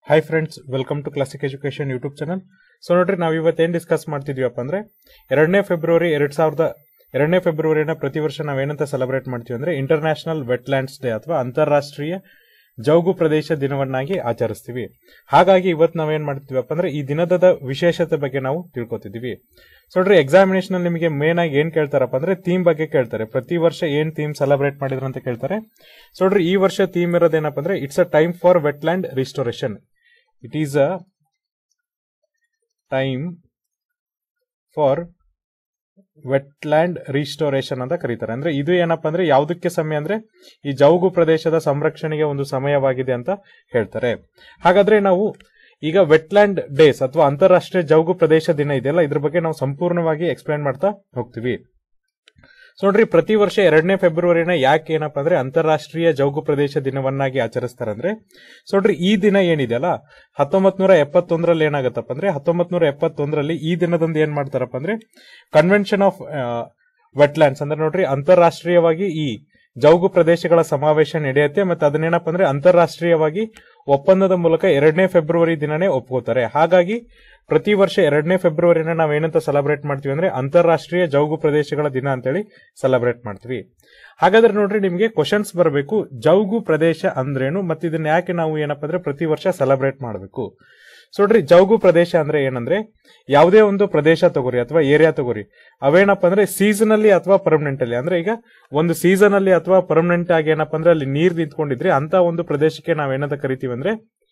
hi friends welcome to classic education YouTube channel so ನೋಡ್ರಿ ನಾವು ಇವತ್ತೇನು ಡಿಸ್ಕಸ್ ಮಾಡ್ತಿದ್ವಿಪ್ಪ ಅಂದ್ರೆ ಎರಡನೇ ಫೆಬ್ರವರಿ ಎರಡ್ ಸಾವಿರದ ಎರಡನೇ ಫೆಬ್ರವರಿನ ಪ್ರತಿ ವರ್ಷ ನಾವೇನಂತ ಸೆಲೆಬ್ರೇಟ್ ಮಾಡ್ತೀವಿ ಅಂದ್ರೆ ಇಂಟರ್ನ್ಯಾಷನಲ್ ವೆಟ್ಲ್ಯಾಂಡ್ಸ್ ಡೇ ಅಥವಾ ಅಂತಾರಾಷ್ಟ್ರೀಯ ಜೌಗು ಪ್ರದೇಶ ದಿನವನ್ನಾಗಿ ಆಚರಿಸ್ತೀವಿ ಹಾಗಾಗಿ ಇವತ್ತು ನಾವೇನ್ ಮಾಡ್ತೀವಪ್ಪ ಅಂದ್ರೆ ಈ ದಿನದ ವಿಶೇಷತೆ ಬಗ್ಗೆ ನಾವು ತಿಳ್ಕೊತಿದೀವಿ ಸೊ ನೋಡ್ರಿ ಎಕ್ಸಾಮಿನೇಷನ್ ಅಲ್ಲಿ ನಿಮಗೆ ಮೇನ್ ಆಗಿ ಏನ್ ಕೇಳ್ತಾರಪ್ಪ ಅಂದ್ರೆ ಥೀಮ್ ಬಗ್ಗೆ ಕೇಳ್ತಾರೆ ಪ್ರತಿ ವರ್ಷ ಏನ್ ಥೀಮ್ ಸೆಲೆಬ್ರೇಟ್ ಮಾಡಿದ್ರು ಅಂತ ಕೇಳ್ತಾರೆ ಸೊ ನೋಡ್ರಿ ಈ ವರ್ಷ ಥೀಮ್ ಇರೋದೇನಪ್ಪ ಅಂದ್ರೆ it's a time for wetland restoration it is a time for wetland restoration ಅಂತ ಕರೀತಾರೆ ಅಂದ್ರೆ ಇದು ಏನಪ್ಪಾ ಅಂದ್ರೆ ಯಾವುದಕ್ಕೆ ಸಮಯ ಅಂದ್ರೆ ಈ ಜೌಗು ಪ್ರದೇಶದ ಸಂರಕ್ಷಣೆಗೆ ಒಂದು ಸಮಯವಾಗಿದೆ ಅಂತ ಹೇಳ್ತಾರೆ ಹಾಗಾದ್ರೆ ನಾವು ಈಗ ವೆಟ್ಲ್ಯಾಂಡ್ ಡೇಸ್ ಅಥವಾ ಅಂತಾರಾಷ್ಟ್ರೀಯ ಜೌಗು ಪ್ರದೇಶ ದಿನ ಇದೆಯಲ್ಲ ಇದ್ರ ಬಗ್ಗೆ ನಾವು ಸಂಪೂರ್ಣವಾಗಿ ಎಕ್ಸ್ಪ್ಲೈನ್ ಮಾಡ್ತಾ ಹೋಗ್ತೀವಿ ಸೊ ನೋಡ್ರಿ ಪ್ರತಿ ವರ್ಷ ಎರಡನೇ ಫೆಬ್ರವರಿನ ಯಾಕೆ ಏನಪ್ಪಾ ಅಂದ್ರೆ ಅಂತಾರಾಷ್ಟ್ರೀಯ ಜೌಗು ಪ್ರದೇಶ ದಿನವನ್ನಾಗಿ ಆಚರಿಸ್ತಾರೆ ಅಂದ್ರೆ ಸೊ ನೋಡ್ರಿ ಈ ದಿನ ಏನಿದೆಯಲ್ಲ ಹತ್ತೊಂಬತ್ ನೂರ ಎಪ್ಪತ್ತೊಂದರಲ್ಲಿ ಏನಾಗತ್ತಪ್ಪ ಅಂದ್ರೆ ಹತ್ತೊಂಬತ್ ನೂರ ಎಪ್ಪತ್ತೊಂದರಲ್ಲಿ ಈ ದಿನದಂದು ಏನ್ ಮಾಡ್ತಾರಪ್ಪ ಅಂದ್ರೆ ಕನ್ವೆನ್ಷನ್ ಆಫ್ ವೆಟ್ಲ್ಯಾಂಡ್ಸ್ ಅಂದ್ರೆ ನೋಡ್ರಿ ಅಂತಾರಾಷ್ಟ್ರೀಯವಾಗಿ ಈ ಜೌಗು ಪ್ರದೇಶಗಳ ಸಮಾವೇಶ ನಡೆಯುತ್ತೆ ಮತ್ತೆ ಅದನ್ನೇನಪ್ಪ ಅಂದ್ರೆ ಅಂತಾರಾಷ್ಟ್ರೀಯವಾಗಿ ಒಪ್ಪಂದದ ಮೂಲಕ ಎರಡನೇ ಫೆಬ್ರವರಿ ದಿನನೇ ಒಪ್ಕೋತಾರೆ ಹಾಗಾಗಿ ಪ್ರತಿ ವರ್ಷ ಎರಡನೇ ಫೆಬ್ರವರಿನ ನಾವೇನಂತ ಸೆಲೆಬ್ರೇಟ್ ಮಾಡ್ತೀವಿ ಅಂದ್ರೆ ಅಂತಾರಾಷ್ಟ್ರೀಯ ಜೌಗು ಪ್ರದೇಶಗಳ ದಿನ ಅಂತೇಳಿ ಸೆಲೆಬ್ರೇಟ್ ಮಾಡ್ತೀವಿ ಹಾಗಾದ್ರೆ ನೋಡ್ರಿ ನಿಮಗೆ ಕ್ವಶನ್ಸ್ ಬರಬೇಕು ಜೌಗು ಪ್ರದೇಶ ಅಂದ್ರೇನು ಮತ್ತೆ ಇದನ್ನ ಯಾಕೆ ನಾವು ಏನಪ್ಪಾ ಅಂದ್ರೆ ಪ್ರತಿ ವರ್ಷ ಸೆಲೆಬ್ರೇಟ್ ಮಾಡಬೇಕು ಸೊ ನೋಡ್ರಿ ಜೌಗು ಪ್ರದೇಶ ಅಂದ್ರೆ ಏನಂದ್ರೆ ಯಾವುದೇ ಒಂದು ಪ್ರದೇಶ ತಗೋರಿ ಅಥವಾ ಏರಿಯಾ ತಗೋರಿ ಅವೇನಪ್ಪ ಅಂದ್ರೆ ಸೀಸನಲ್ಲಿ ಅಥವಾ ಪರ್ಮನೆಂಟ್ ಅಲ್ಲಿ ಅಂದ್ರೆ ಈಗ ಒಂದು ಸೀಸನ್ ಅಲ್ಲಿ ಅಥವಾ ಪರ್ಮನೆಂಟ್ ಆಗಿ ಏನಪ್ಪ ಅಂದ್ರೆ ಅಲ್ಲಿ ನೀರ್ ನಿಂತ್ಕೊಂಡಿದ್ರೆ ಅಂತ ಒಂದು ಪ್ರದೇಶಕ್ಕೆ ನಾವೇನಂತ ಕರಿತೀವಿ ಅಂದ್ರೆ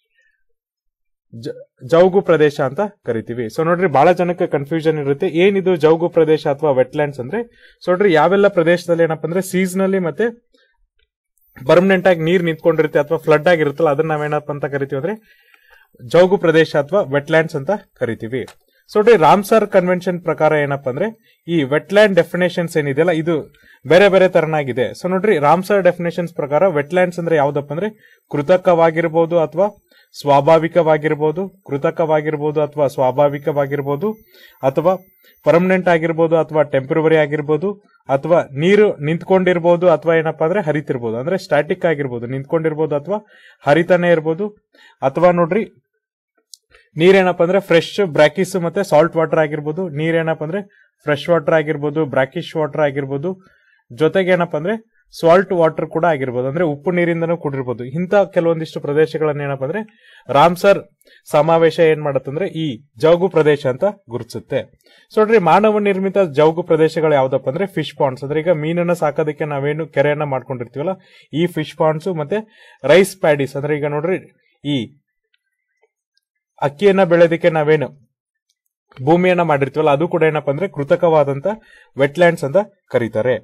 ಜೌಗು ಪ್ರದೇಶ ಅಂತ ಕರಿತೀವಿ ಸೊ ನೋಡ್ರಿ ಬಹಳ ಜನಕ್ಕೆ ಕನ್ಫ್ಯೂಷನ್ ಇರುತ್ತೆ ಏನಿದು ಜೌಗು ಪ್ರದೇಶ ಅಥವಾ ವೆಟ್ಲ್ಯಾಂಡ್ಸ್ ಅಂದ್ರೆ ಸೊ ನೋಡ್ರಿ ಯಾವೆಲ್ಲ ಪ್ರದೇಶದಲ್ಲಿ ಏನಪ್ಪ ಅಂದ್ರೆ ಸೀಸನಲ್ಲಿ ಮತ್ತೆ ಪರ್ಮನೆಂಟ್ ಆಗಿ ನೀರ್ ನಿಂತ್ಕೊಂಡಿರುತ್ತೆ ಅಥವಾ ಫ್ಲಡ್ ಆಗಿರುತ್ತಲ್ಲ ಅದನ್ನ ನಾವೇನಪ್ಪ ಅಂತ ಕರಿತೀವಿ ಅಂದ್ರೆ ಜೌಗು ಪ್ರದೇಶ ಅಥವಾ ವೆಟ್ಲ್ಯಾಂಡ್ಸ್ ಅಂತ ಕರಿತೀವಿ ಸೊ ನೋಡ್ರಿ ರಾಮ್ಸರ್ ಕನ್ವೆನ್ಷನ್ ಪ್ರಕಾರ ಏನಪ್ಪಾ ಅಂದ್ರೆ ಈ ವೆಟ್ಲ್ಯಾಂಡ್ ಡೆಫಿನೇಷನ್ಸ್ ಏನಿದೆಯಲ್ಲ ಇದು ಬೇರೆ ಬೇರೆ ತರನಾಗಿದೆ ಸೊ ನೋಡ್ರಿ ರಾಮ್ಸರ್ ಡೆಫಿನೇಷನ್ಸ್ ಪ್ರಕಾರ ವೆಟ್ಲ್ಯಾಂಡ್ಸ್ ಅಂದ್ರೆ ಯಾವ್ದಪ್ಪ ಅಂದ್ರೆ ಕೃತಕವಾಗಿರ್ಬೋದು ಅಥವಾ ಸ್ವಾಭಾವಿಕವಾಗಿರ್ಬೋದು ಕೃತಕವಾಗಿರ್ಬೋದು ಅಥವಾ ಸ್ವಾಭಾವಿಕವಾಗಿರ್ಬೋದು ಅಥವಾ ಪರ್ಮನೆಂಟ್ ಆಗಿರ್ಬೋದು ಅಥವಾ ಟೆಂಪ್ರವರಿ ಆಗಿರ್ಬೋದು ಅಥವಾ ನೀರು ನಿಂತ್ಕೊಂಡಿರ್ಬೋದು ಅಥವಾ ಏನಪ್ಪಾ ಅಂದ್ರೆ ಹರಿತಿರ್ಬೋದು ಅಂದ್ರೆ ಸ್ಟ್ಯಾಟಿಕ್ ಆಗಿರ್ಬೋದು ನಿಂತ್ಕೊಂಡಿರ್ಬೋದು ಅಥವಾ ಹರಿತಾನೆ ಇರ್ಬೋದು ಅಥವಾ ನೋಡ್ರಿ ನೀರೇನಪ್ಪ ಅಂದ್ರೆ ಫ್ರೆಶ್ ಬ್ರಾಕಿಸ್ ಮತ್ತೆ ಸಾಲ್ಟ್ ವಾಟರ್ ಆಗಿರ್ಬೋದು ನೀರೇನಪ್ಪ ಅಂದ್ರೆ ಫ್ರೆಶ್ ವಾಟರ್ ಆಗಿರ್ಬೋದು ಬ್ರಾಕಿಶ್ ವಾಟರ್ ಆಗಿರ್ಬೋದು ಜೊತೆಗೆ ಏನಪ್ಪ ಅಂದ್ರೆ ಸಾಲ್ಟ್ ವಾಟರ್ ಕೂಡ ಆಗಿರ್ಬೋದು ಅಂದ್ರೆ ಉಪ್ಪು ನೀರಿಂದನೂ ಕೂಡಿರ್ಬೋದು ಇಂಥ ಕೆಲವೊಂದಿಷ್ಟು ಪ್ರದೇಶಗಳನ್ನ ಏನಪ್ಪ ಅಂದ್ರೆ ರಾಮ್ಸರ್ ಸಮಾವೇಶ ಏನ್ ಮಾಡತ್ತಂದ್ರೆ ಈ ಜೌಗು ಪ್ರದೇಶ ಅಂತ ಗುರುತಿಸುತ್ತೆ ಸೊ ನೋಡ್ರಿ ಮಾನವ ನಿರ್ಮಿತ ಜೌಗು ಪ್ರದೇಶಗಳು ಯಾವ್ದಪ್ಪ ಅಂದ್ರೆ ಫಿಶ್ ಪಾಂಡ್ಸ್ ಅಂದ್ರೆ ಈಗ ಮೀನನ್ನ ಸಾಕೋದಕ್ಕೆ ನಾವೇನು ಕೆರೆಯನ್ನ ಮಾಡ್ಕೊಂಡಿರ್ತೀವಲ್ಲ ಈ ಫಿಶ್ ಪಾಂಡ್ಸ್ ಮತ್ತೆ ರೈಸ್ ಪ್ಯಾಡೀಸ್ ಅಂದ್ರೆ ಈಗ ನೋಡ್ರಿ ಈ ಅಕ್ಕಿಯನ್ನ ಬೆಳೆಯೋದಕ್ಕೆ ನಾವೇನು ಭೂಮಿಯನ್ನ ಮಾಡಿರ್ತೀವಲ್ಲ ಅದು ಕೂಡ ಏನಪ್ಪಾ ಅಂದ್ರೆ ಕೃತಕವಾದಂತ ವೆಟ್ಲ್ಯಾಂಡ್ಸ್ ಅಂತ ಕರೀತಾರೆ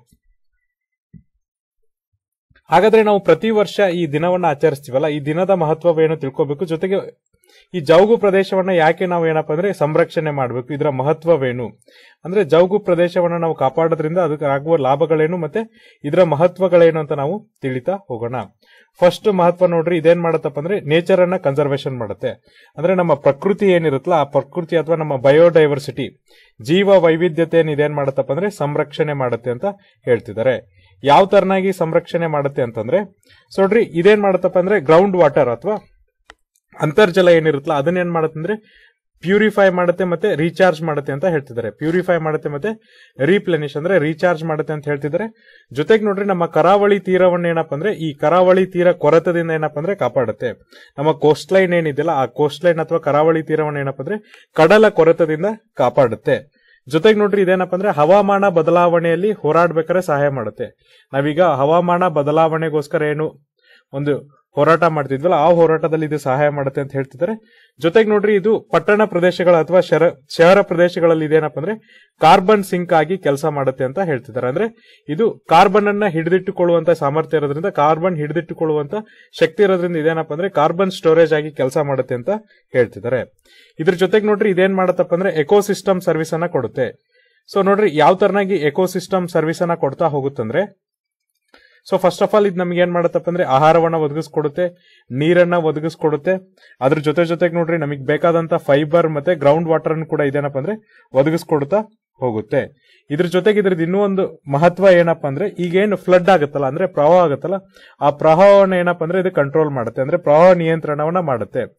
ಹಾಗಾದ್ರೆ ನಾವು ಪ್ರತಿ ವರ್ಷ ಈ ದಿನವನ್ನ ಆಚರಿಸ್ತೀವಲ್ಲ ಈ ದಿನದ ಮಹತ್ವವೇನು ತಿಳ್ಕೋಬೇಕು ಜೊತೆಗೆ ಈ ಜೌಗು ಪ್ರದೇಶವನ್ನ ಯಾಕೆ ನಾವು ಏನಪ್ಪಾ ಅಂದ್ರೆ ಸಂರಕ್ಷಣೆ ಮಾಡಬೇಕು ಇದರ ಮಹತ್ವವೇನು ಅಂದ್ರೆ ಜೌಗು ಪ್ರದೇಶವನ್ನ ನಾವು ಕಾಪಾಡೋದ್ರಿಂದ ಅದಕ್ಕೆ ಆಗುವ ಲಾಭಗಳೇನು ಮತ್ತೆ ಇದರ ಮಹತ್ವಗಳೇನು ಅಂತ ನಾವು ತಿಳಿತಾ ಹೋಗೋಣ ಫಸ್ಟ್ ಮಹತ್ವ ನೋಡ್ರಿ ಇದೇನ್ ಮಾಡತ್ತಪ್ಪ ಅಂದ್ರೆ ನೇಚರ್ ಅನ್ನ ಕನ್ಸರ್ವೇಷನ್ ಮಾಡುತ್ತೆ ಅಂದ್ರೆ ನಮ್ಮ ಪ್ರಕೃತಿ ಏನಿರುತ್ತಲ್ಲ ಆ ಪ್ರಕೃತಿ ಅಥವಾ ನಮ್ಮ ಬಯೋಡೈವರ್ಸಿಟಿ ಜೀವ ವೈವಿಧ್ಯತೆ ಇದೇನ್ ಮಾಡತ್ತಪ್ಪ ಅಂದ್ರೆ ಸಂರಕ್ಷಣೆ ಮಾಡುತ್ತೆ ಅಂತ ಹೇಳ್ತಿದ್ದಾರೆ ಯಾವ ತರನಾಗಿ ಸಂರಕ್ಷಣೆ ಮಾಡುತ್ತೆ ಅಂತಂದ್ರೆ ಸೊ ನೋಡ್ರಿ ಇದೇನ್ ಮಾಡತ್ತಪ್ಪ ಅಂದ್ರೆ ಗ್ರೌಂಡ್ ವಾಟರ್ ಅಥವಾ ಅಂತರ್ಜಲ ಏನಿರುತ್ತಲ್ಲ ಅದನ್ನೇನ್ ಮಾಡತ್ತಂದ್ರೆ ಪ್ಯೂರಿಫೈ ಮಾಡುತ್ತೆ ಮತ್ತೆ ರೀಚಾರ್ಜ್ ಮಾಡುತ್ತೆ ಅಂತ ಹೇಳ್ತಿದ್ದಾರೆ ಪ್ಯೂರಿಫೈ ಮಾಡುತ್ತೆ ಮತ್ತೆ ರೀಪ್ಲೆನಿಶ್ ಅಂದ್ರೆ ರೀಚಾರ್ಜ್ ಮಾಡುತ್ತೆ ಅಂತ ಹೇಳ್ತಿದ್ದಾರೆ ಜೊತೆಗೆ ನೋಡ್ರಿ ನಮ್ಮ ಕರಾವಳಿ ತೀರವನ್ನ ಏನಪ್ಪ ಅಂದ್ರೆ ಈ ಕರಾವಳಿ ತೀರ ಕೊರತದಿಂದ ಏನಪ್ಪ ಅಂದ್ರೆ ಕಾಪಾಡುತ್ತೆ ನಮ್ಮ ಕೋಸ್ಟ್ ಲೈನ್ ಏನಿದೆಯಲ್ಲ ಆ ಕೋಸ್ಟ್ ಲೈನ್ ಅಥವಾ ಕರಾವಳಿ ತೀರವನ್ನ ಏನಪ್ಪ ಅಂದ್ರೆ ಕಡಲ ಕೊರತದಿಂದ ಕಾಪಾಡುತ್ತೆ ಜೊತೆಗೆ ನೋಡ್ರಿ ಇದೇನಪ್ಪ ಅಂದ್ರೆ ಹವಾಮಾನ ಬದಲಾವಣೆಯಲ್ಲಿ ಹೋರಾಡ್ಬೇಕಾದ್ರೆ ಸಹಾಯ ಮಾಡುತ್ತೆ ನಾವೀಗ ಹವಾಮಾನ ಬದಲಾವಣೆಗೋಸ್ಕರ ಏನು ಒಂದು ಹೋರಾಟ ಮಾಡ್ತಿದ್ವಲ್ಲ ಆ ಹೋರಾಟದಲ್ಲಿ ಇದು ಸಹಾಯ ಮಾಡುತ್ತೆ ಅಂತ ಹೇಳ್ತಿದ್ದಾರೆ ಜೊತೆಗೆ ನೋಡ್ರಿ ಇದು ಪಟ್ಟಣ ಪ್ರದೇಶಗಳ ಅಥವಾ ಶಹರ ಶಹರ ಪ್ರದೇಶಗಳಲ್ಲಿ ಇದೇನಪ್ಪ ಅಂದ್ರೆ ಕಾರ್ಬನ್ ಸಿಂಕ್ ಆಗಿ ಕೆಲಸ ಮಾಡುತ್ತೆ ಅಂತ ಹೇಳ್ತಿದ್ದಾರೆ ಅಂದ್ರೆ ಇದು ಕಾರ್ಬನ್ ಅನ್ನ ಹಿಡಿದಿಟ್ಟುಕೊಳ್ಳುವಂತ ಸಾಮರ್ಥ್ಯ ಇರೋದ್ರಿಂದ ಕಾರ್ಬನ್ ಹಿಡಿದಿಟ್ಟುಕೊಳ್ಳುವಂತ ಶಕ್ತಿ ಇರೋದ್ರಿಂದ ಇದೇನಪ್ಪ ಅಂದ್ರೆ ಕಾರ್ಬನ್ ಸ್ಟೋರೇಜ್ ಆಗಿ ಕೆಲಸ ಮಾಡುತ್ತೆ ಅಂತ ಹೇಳ್ತಿದ್ದಾರೆ ಇದ್ರ ಜೊತೆಗೆ ನೋಡ್ರಿ ಇದೇನ್ ಮಾಡತ್ತಪ್ಪ ಅಂದ್ರೆ ಎಕೋಸಿಸ್ಟಮ್ ಸರ್ವಿಸ್ ಅನ್ನ ಕೊಡುತ್ತೆ ಸೊ ನೋಡ್ರಿ ಯಾವ ತರನಾಗಿ ಎಕೋಸಿಸ್ಟಮ್ ಸರ್ವಿಸ್ ಅನ್ನ ಕೊಡ್ತಾ ಹೋಗುತ್ತಂದ್ರೆ ಸೊ ಫಸ್ಟ್ ಆಫ್ ಆಲ್ ಇದು ನಮ್ಗೆ ಏನ್ ಮಾಡತ್ತಪ್ಪ ಅಂದ್ರೆ ಆಹಾರವನ್ನ ಒದಗಿಸ್ಕೊಡುತ್ತೆ ನೀರನ್ನ ಒದಗಿಸ್ಕೊಡುತ್ತೆ ಅದ್ರ ಜೊತೆ ಜೊತೆಗೆ ನೋಡ್ರಿ ನಮಗೆ ಬೇಕಾದಂತ ಫೈಬರ್ ಮತ್ತೆ ಗ್ರೌಂಡ್ ವಾಟರ್ ಅನ್ನು ಕೂಡ ಇದೇನಪ್ಪ ಅಂದ್ರೆ ಒದಗಿಸ್ಕೊಡುತ್ತಾ ಹೋಗುತ್ತೆ ಇದ್ರ ಜೊತೆಗೆ ಇದ್ರದ್ದು ಇನ್ನೂ ಒಂದು ಮಹತ್ವ ಏನಪ್ಪಾ ಅಂದ್ರೆ ಈಗೇನು ಫ್ಲಡ್ ಆಗುತ್ತಲ್ಲ ಅಂದ್ರೆ ಪ್ರವಾಹ ಆಗುತ್ತಲ್ಲ ಆ ಪ್ರವಾಹವನ್ನ ಏನಪ್ಪಾ ಅಂದ್ರೆ ಇದು ಕಂಟ್ರೋಲ್ ಮಾಡುತ್ತೆ ಅಂದ್ರೆ ಪ್ರವಾಹ ನಿಯಂತ್ರಣವನ್ನ ಮಾಡುತ್ತೆ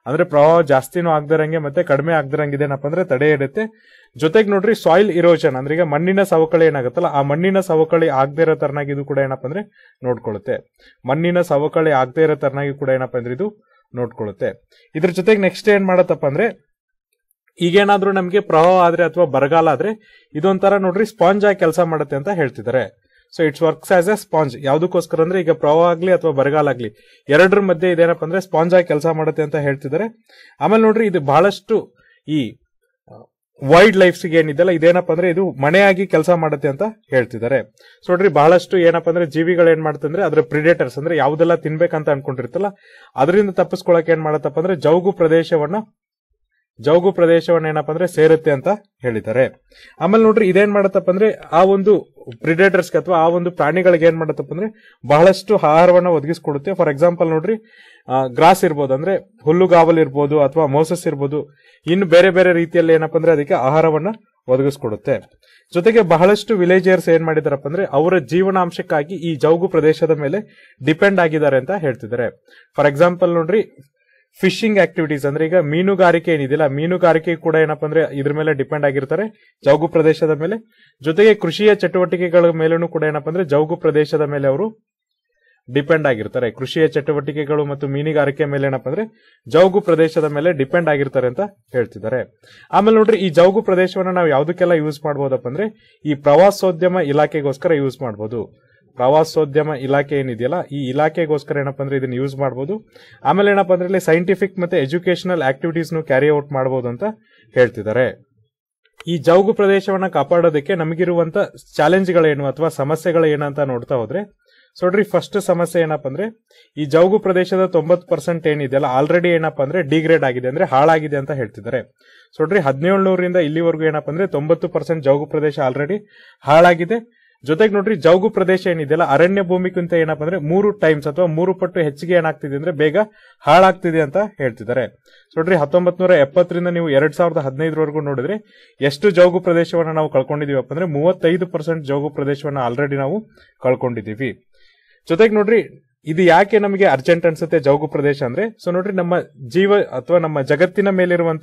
ಅಂದ್ರೆ ಪ್ರವಾಹ ಜಾಸ್ತಿನೂ ಆಗದಿರಂಗೆ ಮತ್ತೆ ಕಡಿಮೆ ಆಗದಿರಂಗೆ ಇದೇನಪ್ಪ ಅಂದ್ರೆ ತಡೆ ಇಡುತ್ತೆ ಜೊತೆಗೆ ನೋಡ್ರಿ ಸಾಯಿಲ್ ಇರೋಷನ್ ಅಂದ್ರೆ ಈಗ ಮಣ್ಣಿನ ಸವಕಳಿ ಏನಾಗುತ್ತಲ್ಲ ಆ ಮಣ್ಣಿನ ಸವಕಳಿ ಆಗದೆ ಇರೋ ತರನಾಗಿ ಇದು ಕೂಡ ಏನಪ್ಪ ಅಂದ್ರೆ ನೋಡ್ಕೊಳ್ಳುತ್ತೆ ಮಣ್ಣಿನ ಸವಕಳಿ ಆಗದೆ ಇರೋ ತರನಾಗಿ ಕೂಡ ಏನಪ್ಪ ಅಂದ್ರೆ ಇದು ನೋಡ್ಕೊಳ್ಳುತ್ತೆ ಇದ್ರ ಜೊತೆಗೆ ನೆಕ್ಸ್ಟ್ ಏನ್ ಮಾಡತ್ತಪ್ಪ ಅಂದ್ರೆ ಈಗೇನಾದ್ರೂ ನಮಗೆ ಪ್ರವಾಹ ಆದ್ರೆ ಅಥವಾ ಬರಗಾಲ ಆದ್ರೆ ಇದೊಂಥರ ನೋಡ್ರಿ ಸ್ಪಾಂಜ್ ಆಗಿ ಕೆಲಸ ಮಾಡುತ್ತೆ ಅಂತ ಹೇಳ್ತಿದ್ದಾರೆ so it's works as a sponge ಯಾವ್ದಕ್ಕೋಸ್ಕರ ಅಂದ್ರೆ ಈಗ ಪ್ರವಾಹ ಆಗ್ಲಿ ಅಥವಾ ಬರಗಾಲ ಆಗ್ಲಿ ಎರಡರ ಮಧ್ಯೆ ಇದೇನಪ್ಪ ಅಂದ್ರೆ ಸ್ಪಾಂಜ್ ಆಗಿ ಕೆಲಸ ಮಾಡುತ್ತೆ ಅಂತ ಹೇಳ್ತಿದ್ದಾರೆ ಆಮೇಲೆ ನೋಡ್ರಿ ಇದು ಬಹಳಷ್ಟು ಈ ವೈಲ್ಡ್ ಲೈಫ್ಸ್ಗೆ ಏನಿದೆಲ್ಲ ಇದೇನಪ್ಪ ಅಂದ್ರೆ ಇದು ಮನೆಯಾಗಿ ಕೆಲಸ ಮಾಡುತ್ತೆ ಅಂತ ಹೇಳ್ತಿದ್ದಾರೆ ಸೊ ನೋಡ್ರಿ ಬಹಳಷ್ಟು ಏನಪ್ಪ ಅಂದ್ರೆ ಜೀವಿಗಳು ಏನ್ ಮಾಡುತ್ತಂದ್ರೆ ಅದ್ರ ಪ್ರಿಡೇಟರ್ಸ್ ಅಂದ್ರೆ ಯಾವ್ದೆಲ್ಲ ತಿನ್ಬೇಕಂತ ಅನ್ಕೊಂಡಿರ್ತಲ್ಲ ಅದರಿಂದ ತಪ್ಪಿಸ್ಕೊಳಕ್ ಏನ್ ಮಾಡತ್ತಪ್ಪ ಅಂದ್ರೆ ಜೌಗು ಪ್ರದೇಶವನ್ನ ಜೌಗು ಪ್ರದೇಶವನ್ನ ಏನಪ್ಪ ಅಂದ್ರೆ ಸೇರುತ್ತೆ ಅಂತ ಹೇಳಿದ್ದಾರೆ ಆಮೇಲೆ ನೋಡ್ರಿ ಇದೇನ್ ಮಾಡತ್ತಪ್ಪ ಅಂದ್ರೆ ಆ ಒಂದು ಪ್ರಿಡೇಟರ್ಸ್ ಅಥವಾ ಆ ಒಂದು ಪ್ರಾಣಿಗಳಿಗೆ ಏನ್ ಮಾಡತ್ತಪ್ಪ ಅಂದ್ರೆ ಬಹಳಷ್ಟು ಆಹಾರವನ್ನ ಒದಗಿಸ್ಕೊಡುತ್ತೆ ಫಾರ್ ಎಕ್ಸಾಂಪಲ್ ನೋಡ್ರಿ ಗ್ರಾಸ್ ಇರ್ಬೋದು ಅಂದ್ರೆ ಹುಲ್ಲುಗಾವಲ್ ಇರ್ಬೋದು ಅಥವಾ ಮೋಸಸ್ ಇರ್ಬೋದು ಇನ್ನು ಬೇರೆ ಬೇರೆ ರೀತಿಯಲ್ಲಿ ಏನಪ್ಪ ಅಂದ್ರೆ ಅದಕ್ಕೆ ಆಹಾರವನ್ನ ಒದಗಿಸ್ಕೊಡುತ್ತೆ ಜೊತೆಗೆ ಬಹಳಷ್ಟು ವಿಲೇಜರ್ಸ್ ಏನ್ ಮಾಡಿದಾರಪ್ಪ ಅಂದ್ರೆ ಅವರ ಜೀವನಾಂಶಕ್ಕಾಗಿ ಈ ಜೌಗು ಪ್ರದೇಶದ ಮೇಲೆ ಡಿಪೆಂಡ್ ಆಗಿದ್ದಾರೆ ಅಂತ ಹೇಳ್ತಿದ್ದಾರೆ ಫಾರ್ ಎಕ್ಸಾಂಪಲ್ ನೋಡ್ರಿ ಫಿಶಿಂಗ್ ಆಕ್ಟಿವಿಟೀಸ್ ಅಂದ್ರೆ ಈಗ ಮೀನುಗಾರಿಕೆ ಏನಿದೆಯಲ್ಲ ಮೀನುಗಾರಿಕೆ ಕೂಡ ಏನಪ್ಪ ಅಂದ್ರೆ ಇದ್ರ ಮೇಲೆ ಡಿಪೆಂಡ್ ಆಗಿರ್ತಾರೆ ಜೌಗು ಪ್ರದೇಶದ ಮೇಲೆ ಜೊತೆಗೆ ಕೃಷಿಯ ಚಟುವಟಿಕೆಗಳ ಮೇಲೂ ಕೂಡ ಏನಪ್ಪ ಅಂದ್ರೆ ಜೌಗು ಪ್ರದೇಶದ ಮೇಲೆ ಅವರು ಡಿಪೆಂಡ್ ಆಗಿರ್ತಾರೆ ಕೃಷಿಯ ಚಟುವಟಿಕೆಗಳು ಮತ್ತು ಮೀನುಗಾರಿಕೆ ಮೇಲೆ ಏನಪ್ಪ ಅಂದ್ರೆ ಜೌಗು ಪ್ರದೇಶದ ಮೇಲೆ ಡಿಪೆಂಡ್ ಆಗಿರ್ತಾರೆ ಅಂತ ಹೇಳ್ತಿದ್ದಾರೆ ಆಮೇಲೆ ನೋಡ್ರಿ ಈ ಜೌಗು ಪ್ರದೇಶವನ್ನ ನಾವು ಯಾವ್ದಕ್ಕೆಲ್ಲ ಯೂಸ್ ಮಾಡಬಹುದಪ್ಪ ಅಂದ್ರೆ ಈ ಪ್ರವಾಸೋದ್ಯಮ ಇಲಾಖೆಗೋಸ್ಕರ ಯೂಸ್ ಮಾಡಬಹುದು ಪ್ರವಾಸೋದ್ಯಮ ಇಲಾಖೆ ಏನಿದೆಯಲ್ಲ ಈ ಇಲಾಖೆಗೋಸ್ಕರ ಏನಪ್ಪ ಅಂದ್ರೆ ಇದನ್ನ ಯೂಸ್ ಮಾಡಬಹುದು ಆಮೇಲೆ ಏನಪ್ಪ ಅಂದ್ರೆ ಇಲ್ಲಿ ಸೈಂಟಿಫಿಕ್ ಮತ್ತೆ ಎಜುಕೇಶನಲ್ ಆಕ್ಟಿವಿಟೀಸ್ ಕ್ಯಾರಿ ಔಟ್ ಮಾಡಬಹುದು ಅಂತ ಹೇಳ್ತಿದ್ದಾರೆ ಈ ಜೌಗು ಪ್ರದೇಶವನ್ನ ಕಾಪಾಡೋದಕ್ಕೆ ನಮಗಿರುವಂತ ಚಾಲೆಂಜ್ಗಳೇನು ಅಥವಾ ಸಮಸ್ಯೆಗಳೇನು ಅಂತ ನೋಡ್ತಾ ಹೋದ್ರೆ ಸೊ ನೋಡ್ರಿ ಫಸ್ಟ್ ಸಮಸ್ಯೆ ಏನಪ್ಪ ಅಂದ್ರೆ ಈ ಜೌಗು ಪ್ರದೇಶದ ತೊಂಬತ್ತು ಪರ್ಸೆಂಟ್ ಏನಿದೆಯಲ್ಲ ಆಲ್ರೆಡಿ ಏನಪ್ಪ ಅಂದ್ರೆ ಡಿಗ್ರೇಡ್ ಆಗಿದೆ ಅಂದ್ರೆ ಹಾಳಾಗಿದೆ ಅಂತ ಹೇಳ್ತಿದ್ದಾರೆ ಸೊ ನೋಡ್ರಿ ಹದಿನೇಳುನೂರಿಂದ ಇಲ್ಲಿವರೆಗೂ ಏನಪ್ಪ ಅಂದ್ರೆ ತೊಂಬತ್ತು ಪರ್ಸೆಂಟ್ ಜೌಗು ಪ್ರದೇಶ ಆಲ್ರೆಡಿ ಹಾಳಾಗಿದೆ ಜೊತೆಗೆ ನೋಡ್ರಿ ಜೌಗು ಪ್ರದೇಶ ಏನಿದೆಯಲ್ಲ ಅರಣ್ಯ ಭೂಮಿಗಿಂತ ಏನಪ್ಪ ಅಂದ್ರೆ ಮೂರು ಟೈಮ್ಸ್ ಅಥವಾ ಮೂರು ಪಟ್ಟು ಹೆಚ್ಚಿಗೆ ಏನಾಗ್ತಿದೆ ಅಂದ್ರೆ ಬೇಗ ಹಾಳಾಗ್ತಿದೆ ಅಂತ ಹೇಳ್ತಿದ್ದಾರೆ ಸೊ ನೋಡ್ರಿ ಹತ್ತೊಂಬತ್ ನೂರ ಎಪ್ಪತ್ತರಿಂದ ನೀವು ಎರಡ್ ಸಾವಿರದ ಹದಿನೈದರವರೆಗೂ ನೋಡಿದ್ರೆ ಎಷ್ಟು ಜೌಗು ಪ್ರದೇಶವನ್ನ ನಾವು ಕಳ್ಕೊಂಡಿದೀವಪ್ಪ ಅಂದ್ರೆ ಮೂವತ್ತೈದು ಪರ್ಸೆಂಟ್ ಜೌಗು ಪ್ರದೇಶವನ್ನ ಆಲ್ರೆಡಿ ನಾವು ಕಳ್ಕೊಂಡಿದೀವಿ ಜೊತೆಗೆ ನೋಡ್ರಿ ಇದು ಯಾಕೆ ನಮಗೆ ಅರ್ಜೆಂಟ್ ಅನ್ಸುತ್ತೆ ಜೌಗು ಪ್ರದೇಶ ಅಂದ್ರೆ ಸೊ ನೋಡ್ರಿ ನಮ್ಮ ಜೀವ ಅಥವಾ ನಮ್ಮ ಜಗತ್ತಿನ ಮೇಲಿರುವಂತ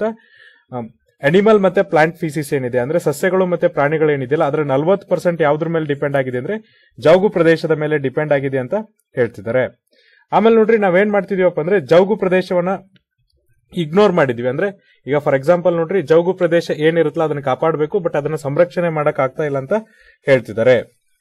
ಅನಿಮಲ್ ಮತ್ತೆ ಪ್ಲಾಂಟ್ ಫೀಸಿಸ್ ಏನಿದೆ ಅಂದ್ರೆ ಸಸ್ಯಗಳು ಮತ್ತೆ ಪ್ರಾಣಿಗಳು ಏನಿದೆಯಲ್ಲ ಅದರ ನಲ್ವತ್ತು ಪರ್ಸೆಂಟ್ ಯಾವ್ದ್ರ ಮೇಲೆ ಡಿಪೆಂಡ್ ಆಗಿದೆ ಅಂದ್ರೆ ಜೌಗು ಪ್ರದೇಶದ ಮೇಲೆ ಡಿಪೆಂಡ್ ಆಗಿದೆ ಅಂತ ಹೇಳ್ತಿದ್ದಾರೆ ಆಮೇಲೆ ನೋಡ್ರಿ ನಾವೇನ್ ಮಾಡ್ತಿದೀವಪ್ಪ ಅಂದ್ರೆ ಜೌಗು ಪ್ರದೇಶವನ್ನ ಇಗ್ನೋರ್ ಮಾಡಿದ್ವಿ ಅಂದ್ರೆ ಈಗ ಫಾರ್ ಎಕ್ಸಾಂಪಲ್ ನೋಡ್ರಿ ಜೌಗು ಪ್ರದೇಶ ಏನಿರುತ್ತಲ್ಲ ಅದನ್ನ ಕಾಪಾಡಬೇಕು ಬಟ್ ಅದನ್ನ ಸಂರಕ್ಷಣೆ ಮಾಡಕ್ ಆಗ್ತಾ ಇಲ್ಲ ಅಂತ ಹೇಳ್ತಿದ್ದಾರೆ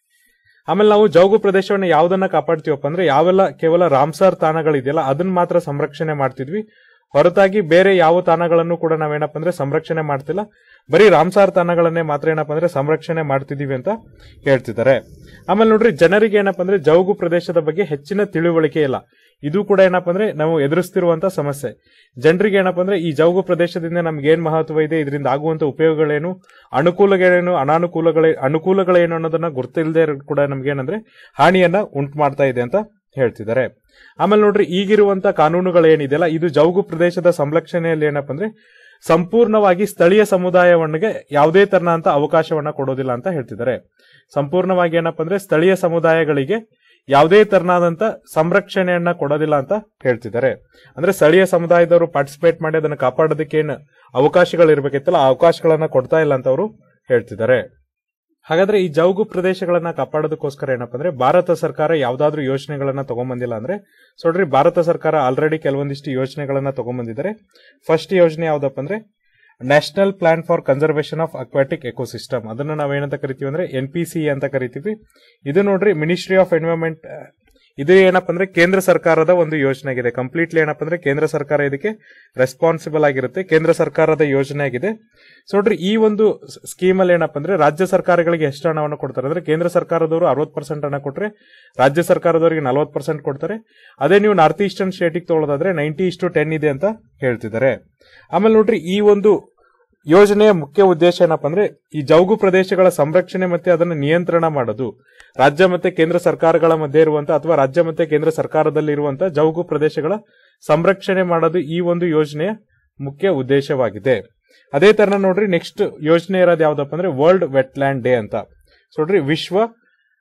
ಆಮೇಲೆ ನಾವು ಜೌಗು ಪ್ರದೇಶವನ್ನ ಯಾವ್ದನ್ನ ಕಾಪಾಡ್ತೀವಪ್ಪ ಅಂದ್ರೆ ಯಾವೆಲ್ಲ ಕೇವಲ ರಾಮ್ಸಾರ್ ತಾಣಗಳಿದೆಯಲ್ಲ ಅದನ್ನ ಮಾತ್ರ ಸಂರಕ್ಷಣೆ ಮಾಡ್ತಿದ್ವಿ ಹೊರತಾಗಿ ಬೇರೆ ಯಾವ ತಾಣಗಳನ್ನು ಕೂಡ ನಾವೇನಪ್ಪ ಅಂದ್ರೆ ಸಂರಕ್ಷಣೆ ಮಾಡ್ತಿಲ್ಲ ಬರೀ ರಾಮ್ಸಾರ್ ತಾಣಗಳನ್ನೇ ಮಾತ್ರ ಏನಪ್ಪ ಅಂದ್ರೆ ಸಂರಕ್ಷಣೆ ಮಾಡ್ತಿದೀವಿ ಅಂತ ಹೇಳ್ತಿದ್ದಾರೆ ಆಮೇಲೆ ನೋಡ್ರಿ ಜನರಿಗೆ ಏನಪ್ಪ ಅಂದ್ರೆ ಜೌಗು ಪ್ರದೇಶದ ಬಗ್ಗೆ ಹೆಚ್ಚಿನ ತಿಳುವಳಿಕೆ ಇಲ್ಲ ಇದು ಕೂಡ ಏನಪ್ಪ ಅಂದ್ರೆ ನಾವು ಎದುರಿಸ್ತಿರುವಂತ ಸಮಸ್ಯೆ ಜನರಿಗೆ ಏನಪ್ಪ ಅಂದ್ರೆ ಈ ಜೌಗು ಪ್ರದೇಶದಿಂದ ನಮ್ಗೆ ಏನ್ ಮಹತ್ವ ಇದೆ ಇದರಿಂದ ಆಗುವಂತ ಉಪಯೋಗಗಳೇನು ಅನುಕೂಲಗಳೇನು ಅನಾನುಕೂಲಗಳೇ ಅನುಕೂಲಗಳೇನು ಅನ್ನೋದನ್ನ ಗೊತ್ತಿಲ್ಲದೆ ಕೂಡ ನಮ್ಗೆ ಏನಂದ್ರೆ ಹಾನಿಯನ್ನ ಉಂಟು ಮಾಡ್ತಾ ಇದೆ ಅಂತ ಹೇಳ್ತಿದ್ದಾರೆ ಆಮೇಲೆ ನೋಡ್ರಿ ಈಗಿರುವಂತ ಕಾನೂನುಗಳೇನಿದೆಯಲ್ಲ ಇದು ಜೌಗು ಪ್ರದೇಶದ ಸಂರಕ್ಷಣೆಯಲ್ಲಿ ಏನಪ್ಪ ಅಂದ್ರೆ ಸಂಪೂರ್ಣವಾಗಿ ಸ್ಥಳೀಯ ಸಮುದಾಯವನ್ನಿಗೆ ಯಾವುದೇ ತರನಾದಂತ ಅವಕಾಶವನ್ನ ಕೊಡೋದಿಲ್ಲ ಅಂತ ಹೇಳ್ತಿದ್ದಾರೆ ಸಂಪೂರ್ಣವಾಗಿ ಏನಪ್ಪ ಅಂದ್ರೆ ಸ್ಥಳೀಯ ಸಮುದಾಯಗಳಿಗೆ ಯಾವುದೇ ತರನಾದಂತ ಸಂರಕ್ಷಣೆಯನ್ನ ಕೊಡೋದಿಲ್ಲ ಅಂತ ಹೇಳ್ತಿದ್ದಾರೆ ಅಂದ್ರೆ ಸ್ಥಳೀಯ ಸಮುದಾಯದವರು ಪಾರ್ಟಿಸಿಪೇಟ್ ಮಾಡಿ ಅದನ್ನ ಕಾಪಾಡೋದಕ್ಕೆ ಏನು ಅವಕಾಶಗಳು ಇರ್ಬೇಕಿತ್ತಲ್ಲ ಆ ಅವಕಾಶಗಳನ್ನ ಕೊಡ್ತಾ ಇಲ್ಲ ಅಂತ ಅವರು ಹೇಳ್ತಿದ್ದಾರೆ ಹಾಗಾದ್ರೆ ಈ ಜೌಗು ಪ್ರದೇಶಗಳನ್ನ ಕಾಪಾಡೋದಕ್ಕೋಸ್ಕರ ಏನಪ್ಪ ಅಂದ್ರೆ ಭಾರತ ಸರ್ಕಾರ ಯಾವ್ದಾದ್ರು ಯೋಜನೆಗಳನ್ನ ತಗೊಂಬಂದಿಲ್ಲ ಅಂದ್ರೆ ಸೊ ನೋಡ್ರಿ ಭಾರತ ಸರ್ಕಾರ ಆಲ್ರೆಡಿ ಕೆಲವೊಂದಿಷ್ಟು ಯೋಜನೆಗಳನ್ನ ತಗೊಂಬಂದಿದ್ದಾರೆ ಫಸ್ಟ್ ಯೋಜನೆ ಯಾವ್ದಪ್ಪ ಅಂದ್ರೆ national plan for conservation of aquatic ecosystem ಅದನ್ನ ನಾವೇನಂತ ಕರಿತೀವಿ ಅಂದ್ರೆ ಎನ್ ಪಿ ಸಿ ಅಂತ ಕರಿತೀವಿ ಇದು ನೋಡ್ರಿ ಮಿನಿಸ್ಟ್ರಿ ಆಫ್ ಎನ್ವೈರನ್ಮೆಂಟ್ ಇದು ಏನಪ್ಪ ಅಂದ್ರೆ ಕೇಂದ್ರ ಸರ್ಕಾರದ ಒಂದು ಯೋಜನೆ ಆಗಿದೆ ಕಂಪ್ಲೀಟ್ಲಿ ಏನಪ್ಪ ಅಂದ್ರೆ ಕೇಂದ್ರ ಸರ್ಕಾರ ಇದಕ್ಕೆ ರೆಸ್ಪಾನ್ಸಿಬಲ್ ಆಗಿರುತ್ತೆ ಕೇಂದ್ರ ಸರ್ಕಾರದ ಯೋಜನೆ ಆಗಿದೆ ಸೊ ನೋಡ್ರಿ ಈ ಒಂದು ಸ್ಕೀಮ್ ಅಲ್ಲಿ ಏನಪ್ಪ ಅಂದ್ರೆ ರಾಜ್ಯ ಸರ್ಕಾರಗಳಿಗೆ ಎಷ್ಟು ಹಣವನ್ನು ಕೊಡ್ತಾರೆ ಅಂದ್ರೆ ಕೇಂದ್ರ ಸರ್ಕಾರದವರು ಅರವತ್ತು ಪರ್ಸೆಂಟ್ ಹಣ ಕೊಟ್ರೆ ರಾಜ್ಯ ಸರ್ಕಾರದವರಿಗೆ ನಲವತ್ತು ಪರ್ಸೆಂಟ್ ಕೊಡ್ತಾರೆ ಅದೇ ನೀವು ನಾರ್ತ್ ಈಸ್ಟರ್ನ್ ಸ್ಟೇಟಿಗೆ ತಗೊಳ್ಳೋದಾದ್ರೆ ನೈಂಟಿ ಇಷ್ಟು ಟೆನ್ ಇದೆ ಅಂತ ಹೇಳ್ತಿದ್ದಾರೆ ಆಮೇಲೆ ನೋಡ್ರಿ ಈ ಒಂದು ಯೋಜನೆಯ ಮುಖ್ಯ ಉದ್ದೇಶ ಏನಪ್ಪ ಅಂದ್ರೆ ಈ ಜೌಗು ಪ್ರದೇಶಗಳ ಸಂರಕ್ಷಣೆ ಮತ್ತೆ ಅದನ್ನು ನಿಯಂತ್ರಣ ಮಾಡೋದು ರಾಜ್ಯ ಮತ್ತೆ ಕೇಂದ್ರ ಸರ್ಕಾರಗಳ ಮಧ್ಯೆ ಇರುವಂತ ಅಥವಾ ರಾಜ್ಯ ಮತ್ತೆ ಕೇಂದ್ರ ಸರ್ಕಾರದಲ್ಲಿ ಇರುವಂತ ಜೌಗು ಪ್ರದೇಶಗಳ ಸಂರಕ್ಷಣೆ ಮಾಡೋದು ಈ ಒಂದು ಯೋಜನೆಯ ಮುಖ್ಯ ಉದ್ದೇಶವಾಗಿದೆ ಅದೇ ತರ ನೋಡ್ರಿ ನೆಕ್ಸ್ಟ್ ಯೋಜನೆ ಇರೋದು ಯಾವ್ದಪ್ಪ ಅಂದ್ರೆ ವರ್ಲ್ಡ್ ವೆಟ್ಲ್ಯಾಂಡ್ ಡೇ ಅಂತ ಸೊ ನೋಡ್ರಿ ವಿಶ್ವ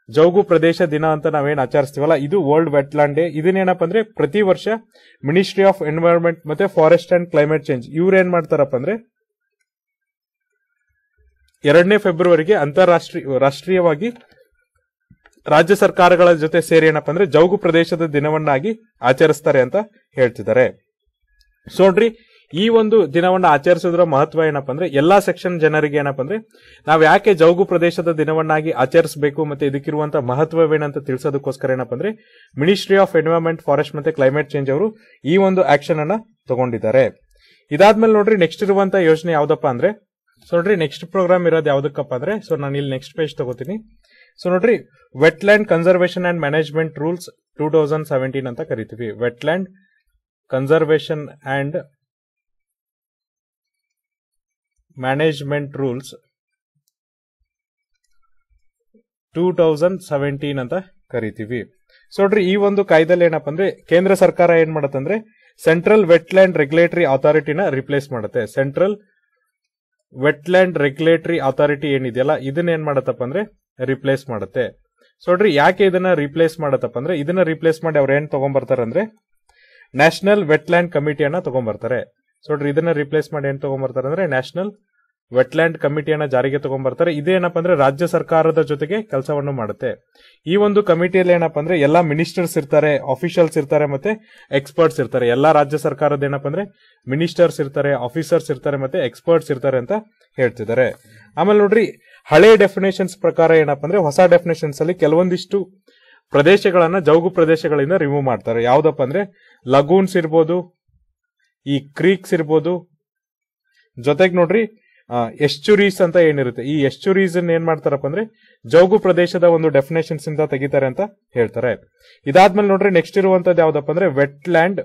ಜೌಗು ಪ್ರದೇಶ ದಿನ ಅಂತ ನಾವೇನ್ ಆಚರಿಸ್ತೀವಲ್ಲ ಇದು ವರ್ಲ್ಡ್ ವೆಟ್ಲ್ಯಾಂಡ್ ಡೇ ಇದನ್ನೇನಪ್ಪ ಅಂದ್ರೆ ಪ್ರತಿ ವರ್ಷ ಮಿನಿಸ್ಟ್ರಿ ಆಫ್ ಎನ್ವೈರನ್ಮೆಂಟ್ ಮತ್ತೆ ಫಾರೆಸ್ಟ್ ಅಂಡ್ ಕ್ಲೈಮೇಟ್ ಚೇಂಜ್ ಇವ್ರು ಏನ್ ಮಾಡ್ತಾರಪ್ಪ ಅಂದ್ರೆ ಎರಡನೇ ಫೆಬ್ರವರಿಗೆ ಅಂತಾರಾಷ್ಟ್ರೀಯ ರಾಷ್ಟ್ರೀಯವಾಗಿ ರಾಜ್ಯ ಸರ್ಕಾರಗಳ ಜೊತೆ ಸೇರಿ ಏನಪ್ಪ ಅಂದ್ರೆ ಜೌಗು ಪ್ರದೇಶದ ದಿನವನ್ನಾಗಿ ಆಚರಿಸ್ತಾರೆ ಅಂತ ಹೇಳ್ತಿದ್ದಾರೆ ಸೊ ನೋಡ್ರಿ ಈ ಒಂದು ದಿನವನ್ನ ಆಚರಿಸೋದ್ರ ಮಹತ್ವ ಏನಪ್ಪ ಅಂದ್ರೆ ಎಲ್ಲಾ ಸೆಕ್ಷನ್ ಜನರಿಗೆ ಏನಪ್ಪ ಅಂದ್ರೆ ನಾವ್ ಯಾಕೆ ಜೌಗು ಪ್ರದೇಶದ ದಿನವನ್ನಾಗಿ ಆಚರಿಸಬೇಕು ಮತ್ತೆ ಇದಕ್ಕಿರುವಂತ ಮಹತ್ವವೇನಂತ ತಿಳಿಸೋದಕ್ಕೋಸ್ಕರ ಏನಪ್ಪ ಅಂದ್ರೆ ಮಿನಿಸ್ಟ್ರಿ ಆಫ್ ಎನ್ವೈರನ್ಮೆಂಟ್ ಫಾರೆಸ್ಟ್ ಮತ್ತೆ ಕ್ಲೈಮೇಟ್ ಚೇಂಜ್ ಅವರು ಈ ಒಂದು ಆಕ್ಷನ್ ಅನ್ನ ತಗೊಂಡಿದ್ದಾರೆ ಇದಾದ್ಮೇಲೆ ನೋಡ್ರಿ ನೆಕ್ಸ್ಟ್ ಇರುವಂತ ಯೋಜನೆ ಯಾವ್ದಪ್ಪ ಅಂದ್ರೆ ಸೊ ನೋಡ್ರಿ ನೆಕ್ಸ್ಟ್ ಪ್ರೋಗ್ರಾಮ್ ಇರೋದು ಯಾವ್ದಕ್ಕಪ್ಪ ಅಂದ್ರೆ ಸೊ ನಾನು ಇಲ್ಲಿ ನೆಕ್ಸ್ಟ್ ಪೇಜ್ ತಗೋತೀನಿ ಸೊ ನೋಡ್ರಿ wetland conservation and management rules two thousand seventeen ಅಂತ ಕರಿತೀವಿ wetland conservation and management rules two thousand seventeen ಅಂತ ಕರಿತೀವಿ ಸೊ ನೋಡ್ರಿ ಈ ಒಂದು ಕಾಯ್ದೆಯಲ್ಲಿ ಏನಪ್ಪ ಅಂದ್ರೆ ಕೇಂದ್ರ ಸರ್ಕಾರ ಏನ್ ಮಾಡತ್ತಂದ್ರೆ ಸೆಂಟ್ರಲ್ ವೆಟ್ಲ್ಯಾಂಡ್ ರೆಗ್ಯುಲೇಟರಿ ಅಥಾರಿಟಿನ ರಿಪ್ಲೇಸ್ ಮಾಡುತ್ತೆ ಸೆಂಟ್ರಲ್ ವೆಟ್ಲ್ಯಾಂಡ್ ರೆಗ್ಯುಲೇಟರಿ ಅಥಾರಿಟಿ ಏನಿದೆಯಲ್ಲ ಇದನ್ನ ಏನ್ ಮಾಡತ್ತಪ್ಪ ಅಂದ್ರೆ ರಿಪ್ಲೇಸ್ ಮಾಡುತ್ತೆ ಸೊ ನೋಡ್ರಿ ಯಾಕೆ ಇದನ್ನ ರಿಪ್ಲೇಸ್ ಮಾಡತ್ತಪ್ಪ ಅಂದ್ರೆ ಇದನ್ನ ರಿಪ್ಲೇಸ್ ಮಾಡಿ ಅವ್ರು ಏನ್ ತಗೊಂಡ್ಬರ್ತಾರೆ ಅಂದ್ರೆ ನ್ಯಾಷನಲ್ ವೆಟ್ಲ್ಯಾಂಡ್ ಕಮಿಟಿಯನ್ನ ತಗೊಂಡ್ಬರ್ತಾರೆ ಸೊ ನೋಡ್ರಿ ಇದನ್ನ ರಿಪ್ಲೇಸ್ ಮಾಡಿ ಏನ್ ತಗೊಂಡ್ಬರ್ತಾರೆ ಅಂದ್ರೆ ನ್ಯಾಷನಲ್ ವೆಟ್ಲ್ಯಾಂಡ್ ಕಮಿಟಿಯನ್ನ ಜಾರಿಗೆ ತಗೊಂಡ್ಬರ್ತಾರೆ ಇದೇನಪ್ಪ ಅಂದ್ರೆ ರಾಜ್ಯ ಸರ್ಕಾರದ ಜೊತೆಗೆ ಕೆಲಸವನ್ನು ಮಾಡುತ್ತೆ ಈ ಒಂದು ಕಮಿಟಿಯಲ್ಲಿ ಏನಪ್ಪ ಅಂದ್ರೆ ಎಲ್ಲಾ ಮಿನಿಸ್ಟರ್ಸ್ ಇರ್ತಾರೆ ಆಫೀಷಿಯಲ್ಸ್ ಇರ್ತಾರೆ ಮತ್ತೆ ಎಕ್ಸ್ಪರ್ಟ್ಸ್ ಇರ್ತಾರೆ ಎಲ್ಲಾ ರಾಜ್ಯ ಸರ್ಕಾರದ ಏನಪ್ಪ ಅಂದ್ರೆ ಮಿನಿಸ್ಟರ್ಸ್ ಇರ್ತಾರೆ ಆಫೀಸರ್ಸ್ ಇರ್ತಾರೆ ಮತ್ತೆ ಎಕ್ಸ್ಪರ್ಟ್ಸ್ ಇರ್ತಾರೆ ಅಂತ ಹೇಳ್ತಿದ್ದಾರೆ ಆಮೇಲೆ ನೋಡ್ರಿ ಹಳೆ ಡೆಫಿನೇಷನ್ಸ್ ಪ್ರಕಾರ ಏನಪ್ಪ ಅಂದ್ರೆ ಹೊಸ ಡೆಫಿನೇಷನ್ಸ್ ಅಲ್ಲಿ ಕೆಲವೊಂದಿಷ್ಟು ಪ್ರದೇಶಗಳನ್ನ ಜೌಗು ಪ್ರದೇಶಗಳಿಂದ ರಿಮೂವ್ ಮಾಡ್ತಾರೆ ಯಾವ್ದಪ್ಪ ಅಂದ್ರೆ ಲಗೂನ್ಸ್ ಇರ್ಬೋದು ಈ ಕ್ರೀಕ್ಸ್ ಇರ್ಬೋದು ಜೊತೆಗೆ ನೋಡ್ರಿ ಎಸ್ಚುರೀಸ್ ಅಂತ ಏನಿರುತ್ತೆ ಈ ಎಸ್ಚುರೀಸ್ ಏನ್ ಮಾಡ್ತಾರಪ್ಪ ಅಂದ್ರೆ ಜೌಗು ಪ್ರದೇಶದ ಒಂದು ಡೆಫಿನೇಷನ್ಸ್ ಇಂದ ತೆಗಿತಾರೆ ಅಂತ ಹೇಳ್ತಾರೆ ಇದಾದ್ಮೇಲೆ ನೋಡ್ರಿ ನೆಕ್ಸ್ಟ್ ಇರುವಂತದ್ದು ಯಾವ್ದಪ್ಪ ಅಂದ್ರೆ ವೆಟ್ಲ್ಯಾಂಡ್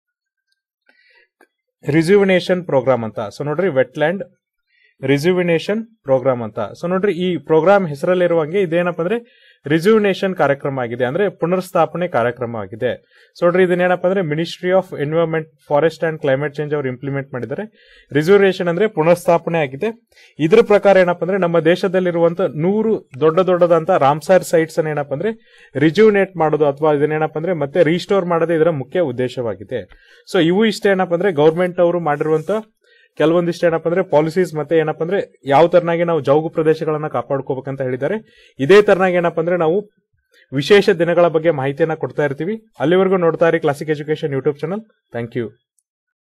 ರಿಸ್ಯುವಿನೇಷನ್ ಪ್ರೋಗ್ರಾಮ್ ಅಂತ ಸೊ ನೋಡ್ರಿ ವೆಟ್ಲ್ಯಾಂಡ್ ರಿಸ್ಯುವಿನೇಷನ್ ಪ್ರೋಗ್ರಾಮ್ ಅಂತ ಸೊ ನೋಡ್ರಿ ಈ ಪ್ರೋಗ್ರಾಮ್ ಹೆಸರಲ್ಲಿರುವಂಗೆ ಇದೇನಪ್ಪ ಅಂದ್ರೆ ರಿಸ್ಯುವಿನೇಷನ್ ಕಾರ್ಯಕ್ರಮ ಆಗಿದೆ ಅಂದ್ರೆ ಪುನರ್ಸ್ಥಾಪನೆ ಕಾರ್ಯಕ್ರಮ ಆಗಿದೆ ಸೊ ನೋಡ್ರಿ ಇದನ್ನೇನಪ್ಪ ಅಂದ್ರೆ ministry of environment forest and climate change ಅವರು ಇಂಪ್ಲಿಮೆಂಟ್ ಮಾಡಿದ್ದಾರೆ ರಿಸರ್ವೇಷನ್ ಅಂದ್ರೆ ಪುನರ್ಸ್ಥಾಪನೆ ಆಗಿದೆ ಇದ್ರ ಪ್ರಕಾರ ಏನಪ್ಪ ಅಂದ್ರೆ ನಮ್ಮ ದೇಶದಲ್ಲಿರುವಂತ ನೂರು ದೊಡ್ಡ ದೊಡ್ಡದಂತ ರಾಮ್ಸಾರ್ ಸೈಟ್ಸ್ ಅನ್ನ ಏನಪ್ಪ ಅಂದ್ರೆ ರಿಜ್ಯೂನೇಟ್ ಮಾಡೋದು ಅಥವಾ ಇದನ್ನೇನಪ್ಪ ಅಂದ್ರೆ ಮತ್ತೆ ರೀಸ್ಟೋರ್ ಮಾಡೋದೇ ಇದರ ಮುಖ್ಯ ಉದ್ದೇಶವಾಗಿದೆ ಸೊ ಇವು ಇಷ್ಟ ಏನಪ್ಪ ಅಂದ್ರೆ ಗೌರ್ಮೆಂಟ್ ಅವರು ಮಾಡಿರುವಂತ ಕೆಲವೊಂದಿಷ್ಟು ಏನಪ್ಪ ಅಂದ್ರೆ ಪಾಲಿಸೀಸ್ ಮತ್ತೆ ಏನಪ್ಪ ಅಂದ್ರೆ ಯಾವ ತರನಾಗಿ ನಾವು ಜೌಗು ಪ್ರದೇಶಗಳನ್ನ ಕಾಪಾಡ್ಕೋಬೇಕಂತ ಹೇಳಿದ್ದಾರೆ ಇದೇ ತರನಾಗಿ ಏನಪ್ಪ ಅಂದ್ರೆ ನಾವು ವಿಶೇಷ ದಿನಗಳ ಬಗ್ಗೆ ಮಾಹಿತಿಯನ್ನ ಕೊಡ್ತಾ ಇರ್ತೀವಿ ಅಲ್ಲಿವರೆಗೂ ನೋಡ್ತಾ ಇರಿ Classic education YouTube channel thank you